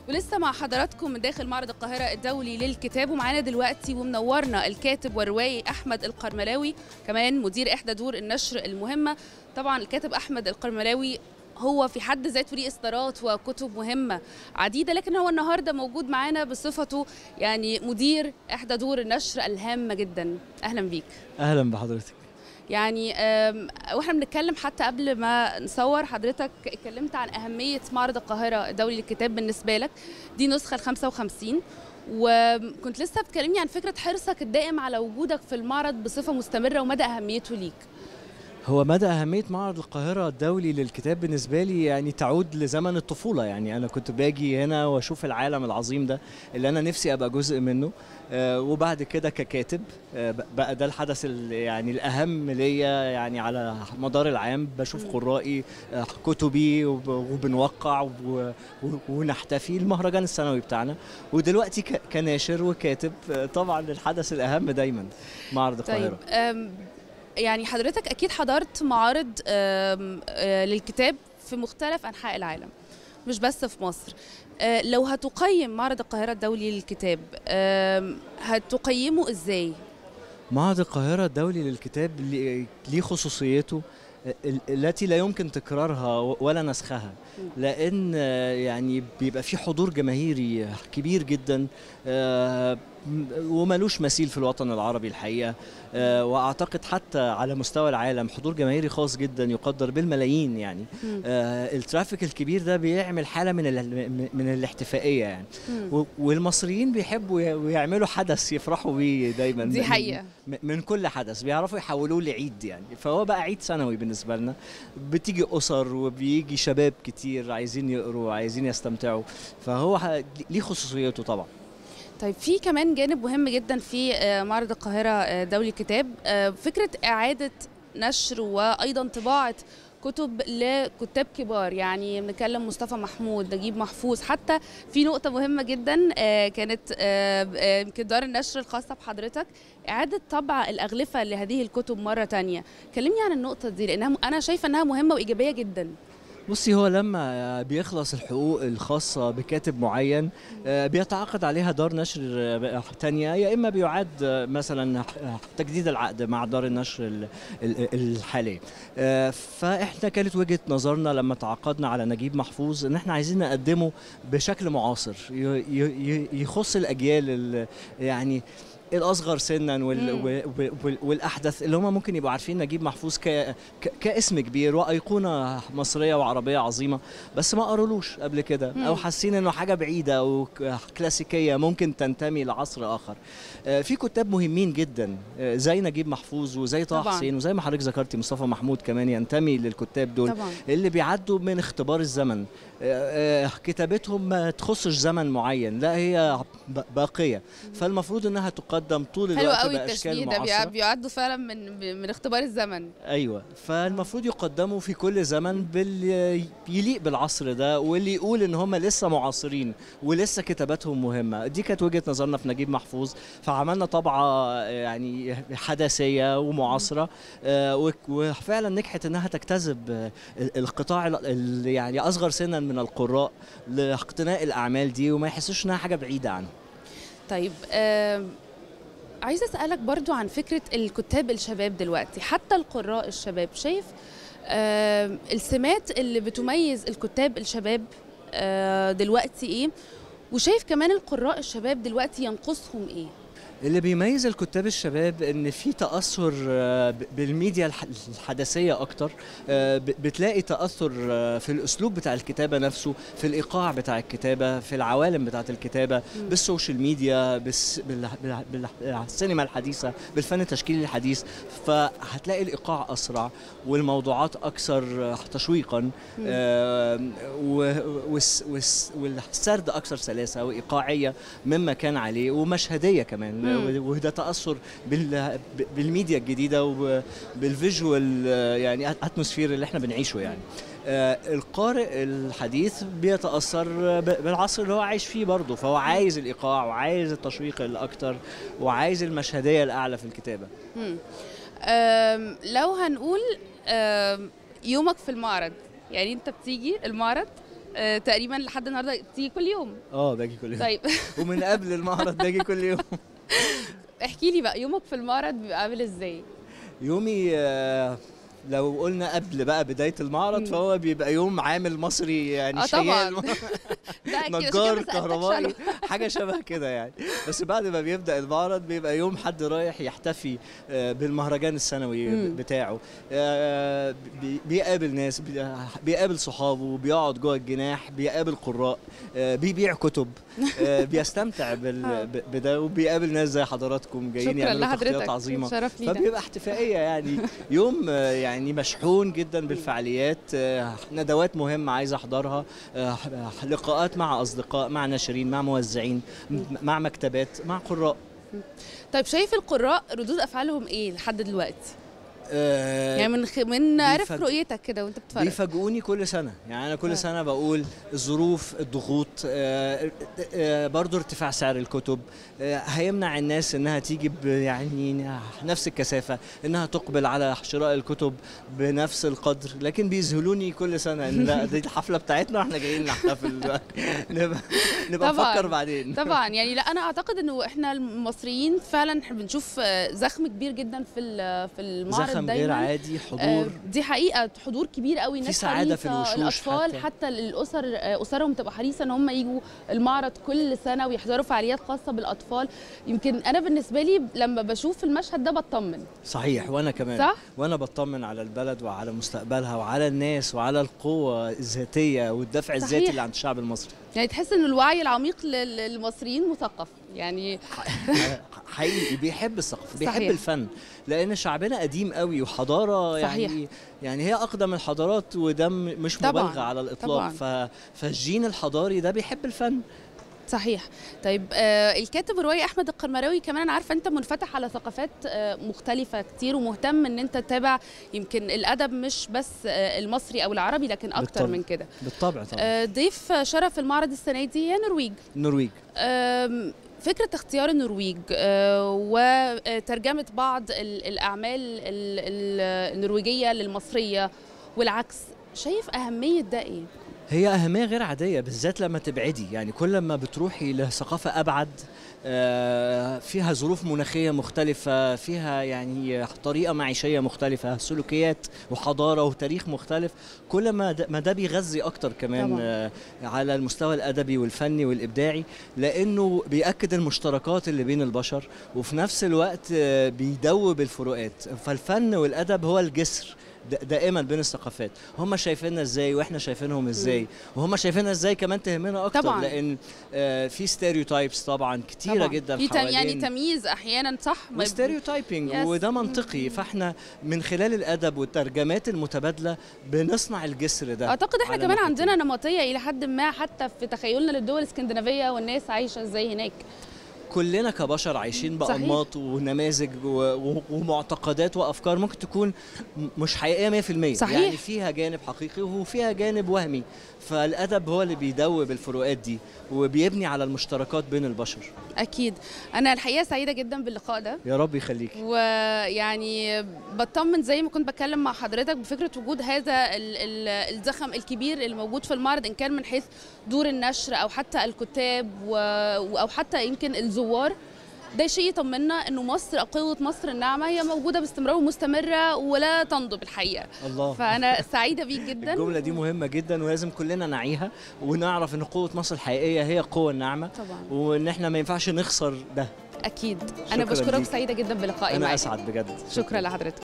ولسه مع حضراتكم من داخل معرض القاهرة الدولي للكتاب ومعانا دلوقتي ومنورنا الكاتب والروائي أحمد القرملاوي كمان مدير إحدى دور النشر المهمة طبعا الكاتب أحمد القرملاوي هو في حد ذاته ليه إصدارات وكتب مهمة عديدة لكن هو النهاردة موجود معانا بصفته يعني مدير إحدى دور النشر الهامة جدا أهلا بيك اهلا بحضرتك يعني أم، واحنا بنتكلم حتى قبل ما نصور حضرتك اتكلمت عن اهميه معرض القاهره الدولي للكتاب بالنسبه لك دي نسخه ال 55 وكنت لسه بتكلمني عن فكره حرصك الدائم على وجودك في المعرض بصفه مستمره ومدى اهميته ليك هو مدى أهمية معرض القاهرة الدولي للكتاب بالنسبة لي يعني تعود لزمن الطفولة يعني أنا كنت باجي هنا وأشوف العالم العظيم ده اللي أنا نفسي أبقى جزء منه آه، وبعد كده ككاتب آه، بقى ده الحدث ال- يعني الأهم ليا يعني على مدار العام بشوف مم. قرائي آه، كتبي وب- وبنوقع وب- و- ونحتفي المهرجان السنوي بتاعنا ودلوقتي ك- كناشر وكاتب آه، طبعا الحدث الأهم دايما معرض القاهرة طيب أم، يعني حضرتك اكيد حضرت معارض أم، آه، للكتاب في مختلف انحاء العالم مش بس في مصر آه، لو هتقيم معرض القاهره الدولي للكتاب أم، هتقيمه ازاي معهد القاهرة الدولي للكتاب ليه ليه خصوصيته ال- التي لا يمكن تكرارها و- ولا نسخها لأن آه، يعني بيبقى في حضور جماهيري كبير جدا آه، م- وملوش مثيل في الوطن العربي الحقيقة آه، وأعتقد حتى على مستوى العالم حضور جماهيري خاص جدا يقدر بالملايين يعني مم. آه، الترافيك الكبير ده بيعمل حالة من ال- من الاحتفائية يعني مم. و- والمصريين بيحبوا ي- ويعملوا حدث يفرحوا بيه دايما دي من- حقيقة. م- من كل حدث بيعرفوا يحولوه لعيد يعني فهو بقى عيد سنوي بالنسبه لنا بتيجي اسر وبيجي شباب كتير عايزين يقروا عايزين يستمتعوا فهو ه- ليه خصوصيته طبعا طيب في كمان جانب مهم جدا في آه، معرض القاهرة آه، دولي الكتاب آه، فكرة إعادة نشر وأيضا طباعة كتب لكتاب كبار يعني بنتكلم مصطفى محمود نجيب محفوظ حتى في نقطة مهمة جدا آه، كانت آه، آه، يمكن دار النشر الخاصة بحضرتك إعادة طبع الأغلفة لهذه الكتب مرة تانية كلمني عن النقطة دي لأنها أنا شايفة أنها مهمة وإيجابية جدا بصي هو لما بيخلص الحقوق الخاصة بكاتب معين آه، بيتعاقد عليها دار نشر آه، تانية يا إما بيعاد آه، مثلا آه، تجديد العقد مع دار النشر ال- ال- الحالية آه، فإحنا كانت وجهة نظرنا لما تعاقدنا على نجيب محفوظ إن إحنا عايزين نقدمه بشكل معاصر ي- ي- ي- يخص الأجيال ال- يعني الاصغر سنا وال مم. وال وال والاحدث اللي هم ممكن يبقوا عارفين نجيب محفوظ ك ك كاسم كبير وايقونه مصريه وعربيه عظيمه بس ما قرولوش قبل كده مم. او حاسين انه حاجه بعيده او ك- كلاسيكيه ممكن تنتمي لعصر اخر آه، في كتاب مهمين جدا آه، زي نجيب محفوظ وزي طه طبعاً. حسين وزي ما حضرتك ذكرتي مصطفى محمود كمان ينتمي للكتاب دول طبعا اللي بيعدوا من اختبار الزمن آه، آه، كتابتهم ما تخصش زمن معين لا هي ب- باقيه فالمفروض انها تقدم طول حلو الوقت قوي باشكال التشبيه ده بيع- معاصره بيعدوا فعلا من من اختبار الزمن ايوه فالمفروض يقدموا في كل زمن باللي يليق بالعصر ده واللي يقول ان هم لسه معاصرين ولسه كتاباتهم مهمه دي كانت وجهه نظرنا في نجيب محفوظ فعملنا طبعه يعني حداثيه ومعاصره آه، وك- وفعلا نجحت انها تجتذب آه، ال- القطاع ال- ال- يعني اصغر سنا من القراء لاقتناء الاعمال دي وما يحسوش انها حاجه بعيده عنهم طيب آم، عايزه اسالك برضو عن فكره الكتاب الشباب دلوقتي حتى القراء الشباب شايف آم، السمات اللي بتميز الكتاب الشباب آه، دلوقتي ايه وشايف كمان القراء الشباب دلوقتي ينقصهم ايه اللي بيميز الكتاب الشباب ان في تاثر آه، ب- بالميديا الح- الحدثيه اكتر آه، ب- بتلاقي تاثر آه، في الاسلوب بتاع الكتابه نفسه في الايقاع بتاع الكتابه في العوالم بتاعه الكتابه بالسوشيال ميديا بالس- بال- بال- بالسينما الحديثه بالفن التشكيلي الحديث فهتلاقي الايقاع اسرع والموضوعات اكثر آه، تشويقا آه، و- والس- والس- والسرد اكثر سلاسه وايقاعيه مما كان عليه ومشهديه كمان مم. وده تاثر بال- ب- بالميديا الجديده وبالفيجوال يعني اتموسفير اللي احنا بنعيشه يعني آه، القارئ الحديث بيتاثر ب- بالعصر اللي هو عايش فيه برضه فهو عايز الايقاع وعايز التشويق الاكتر وعايز المشهديه الاعلى في الكتابه مم. آم، لو هنقول آم، يومك في المعرض يعني انت بتيجي المعرض آه، تقريبا لحد النهارده تيجي كل يوم اه باجي كل يوم طيب ومن قبل المعرض باجي كل يوم احكي لي بقى يومك في المعرض بيبقى عامل ازاي يومي آه، لو قلنا قبل بقى بداية المعرض مم. فهو بيبقى يوم عامل مصري يعني اه طبعا شيال ده اكيد عشان كده نجار ما سألتكش كهربائي عنه. حاجه شبه كده يعني بس بعد ما بيبدا المعرض بيبقى يوم حد رايح يحتفي آه، بالمهرجان السنوي مم. بتاعه آه، بي- بيقابل ناس بي- بيقابل صحابه بيقعد جوه الجناح بيقابل قراء آه، بيبيع كتب آه، بيستمتع بال- آه. ب- بده وبيقابل ناس زي حضراتكم جايين شكرا يعملوا تغطيات لحضرتك عظيمه شرف لينا فبيبقى احتفائيه يعني يوم آه، يعني مشحون جدا بالفعاليات آه، ندوات مهمه عايز احضرها آه، لقاءات مع اصدقاء مع ناشرين مع موزعين م- مع مكتبات مع قراء طيب شايف القراء ردود افعالهم ايه لحد دلوقتي آه، يعني من خ... من عارف بيفاجئ- رؤيتك كده وانت بتتفرج بيفاجئوني كل سنه يعني انا كل آه. سنه بقول الظروف الضغوط آه، آه، برضو ارتفاع سعر الكتب آه، هيمنع الناس انها تيجي ب- يعني نفس الكثافه انها تقبل على شراء الكتب بنفس القدر لكن بيذهلوني كل سنه ان لا دي الحفله بتاعتنا واحنا جايين نحتفل دلوقتي. نبقى نبقى طبعاً. نفكر بعدين طبعا يعني لا انا اعتقد انه احنا المصريين فعلا إحنا بنشوف آه، زخم كبير جدا في ال- في المعرض زخم دايما غير عادي آه، حضور دي حقيقه حضور كبير قوي في ناس سعادة في حريصة، الوشوش الاطفال حتى. حتى, حتى الاسر آه، اسرهم تبقى حريصه ان هم يجوا المعرض كل سنه ويحضروا فعاليات خاصه بالاطفال يمكن انا بالنسبه لي لما بشوف المشهد ده بطمن صحيح وانا كمان صح وانا بطمن على البلد وعلى مستقبلها وعلى الناس وعلى القوه الذاتيه والدفع الذاتي صحيح. اللي عند الشعب المصري يعني تحس ان الوعي العميق لل- للمصريين مثقف يعني حقيقي بيحب الثقافه بيحب صحيح. الفن لان شعبنا قديم قوي وحضاره صحيح. يعني يعني هي اقدم الحضارات وده م- مش طبعاً. مبالغه على الاطلاق ف... فالجين الحضاري ده بيحب الفن صحيح طيب آه الكاتب الروائي احمد القرمراوي كمان انا عارفه انت منفتح على ثقافات آه مختلفه كتير ومهتم ان انت تتابع يمكن الادب مش بس آه المصري او العربي لكن اكتر بالطبع. من كده بالطبع طبعا آه ضيف شرف المعرض السنه دي هي النرويج النرويج آم، فكرة اختيار النرويج آه، وترجمة بعض ال- الأعمال ال- ال- النرويجية للمصرية والعكس شايف أهمية ده إيه؟ هي أهمية غير عادية بالذات لما تبعدي يعني كل ما بتروحي لثقافة أبعد آه، فيها ظروف مناخية مختلفة فيها يعني طريقة معيشية مختلفة سلوكيات وحضارة وتاريخ مختلف كل ما ده, ما ده بيغذي أكتر كمان طبعاً. آه، على المستوى الأدبي والفني والإبداعي لأنه بيأكد المشتركات اللي بين البشر وفي نفس الوقت آه، بيدوب الفروقات فالفن والأدب هو الجسر د- دائما بين الثقافات هم شايفيننا ازاي واحنا شايفينهم ازاي وهم شايفيننا ازاي كمان تهمنا اكتر طبعاً. لان آه في ستيريوتايبس طبعا كتيره طبعاً. جدا في تم يعني حوالين تمييز أحيانا صح ما يب- وستيريوتايبنج Yes. وده منطقي فاحنا من خلال الادب والترجمات المتبادله بنصنع الجسر ده أعتقد إحنا على كمان ناحيتين. عندنا نمطية إلى حد ما حتى في تخيلنا للدول الإسكندنافية والناس عايشة إزاي هناك كلنا كبشر عايشين صحيح. بانماط ونماذج و- و- ومعتقدات وافكار ممكن تكون م- مش حقيقيه 100% صحيح. يعني فيها جانب حقيقي وفيها جانب وهمي فالادب هو اللي بيدوب الفروقات دي وبيبني على المشتركات بين البشر أكيد أنا الحقيقة سعيدة جدا باللقاء ده يا رب يخليك ويعني بطمن زي ما كنت بتكلم مع حضرتك بفكره وجود هذا ال- ال- الزخم الكبير اللي موجود في المعرض ان كان من حيث دور النشر او حتى الكتاب و... او حتى يمكن الزوار ده شيء يطمنا انه مصر قوه مصر الناعمه هي موجوده باستمرار ومستمره ولا تنضب الحقيقه الله فانا سعيده بيك جدا الجملة دي مهمة جدا ولازم كلنا نعيها ونعرف ان قوة مصر الحقيقية هي القوة الناعمة طبعا وان احنا ما ينفعش نخسر ده اكيد انا شكراً بشكرك ليك. سعيده جدا بلقائي انا معاك اسعد بجد شكرا لحضرتك